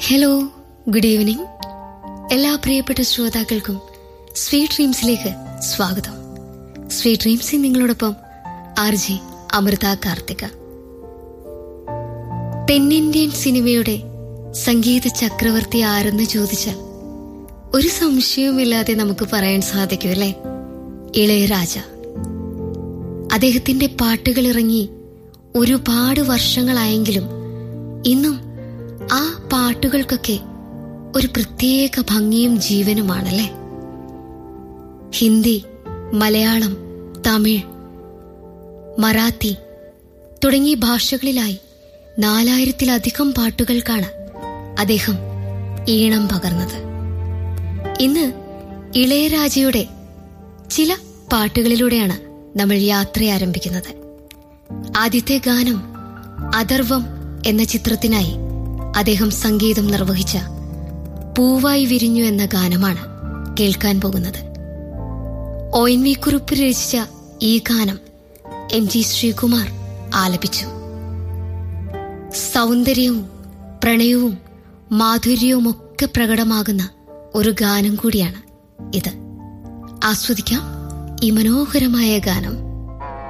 hello good evening എല്ലാ പ്രിയപ്പെട്ട ശ്രോതാക്കൾക്കും സ്വീറ്റ് ഡ്രീംസിലേക്ക് സ്വാഗതം സ്വീറ്റ് ഡ്രീംസിൽ നിങ്ങളോടൊപ്പം ആർ ജി അമൃത കാർത്തിക തെന്നിന്ത്യൻ സിനിമയുടെ സംഗീത ചക്രവർത്തി ആരെന്ന് ചോദിച്ചാൽ ഒരു സംശയവുമില്ലാതെ നമുക്ക് പറയാൻ സാധിക്കും അല്ലേ ഇളയരാജ അദ്ദേഹത്തിന്റെ പാട്ടുകൾ ഇറങ്ങി ഒരുപാട് വർഷങ്ങളായെങ്കിലും ഇന്നും ആ പാട്ടുകൾക്കൊക്കെ ഒരു പ്രത്യേക ഭംഗിയും ജീവനുമാണല്ലേ ഹിന്ദി മലയാളം തമിഴ് മറാത്തി തുടങ്ങിയ ഭാഷകളിലായി നാലായിരത്തിലധികം പാട്ടുകൾക്കാണ് അദ്ദേഹം ഈണം പകർന്നത് ഇന്ന് ഇളയരാജയുടെ ചില പാട്ടുകളിലൂടെയാണ് നമ്മൾ യാത്ര ആരംഭിക്കുന്നത് ആദ്യത്തെ ഗാനം അഥർവം എന്ന ചിത്രത്തിനായി അദ്ദേഹം സംഗീതം നിർവഹിച്ച പൂവായി വിരിഞ്ഞു എന്ന ഗാനമാണ് കേൾക്കാൻ പോകുന്നത് ഒ എൻ വി കുറുപ്പ് രചിച്ച ഈ ഗാനം എം ജി ശ്രീകുമാർ ആലപിച്ചു സൗന്ദര്യവും പ്രണയവും മാധുര്യവും ഒക്കെ പ്രകടമാകുന്ന ഒരു ഗാനം കൂടിയാണ് ഇത് ആസ്വദിക്കാം ഈ മനോഹരമായ ഗാനം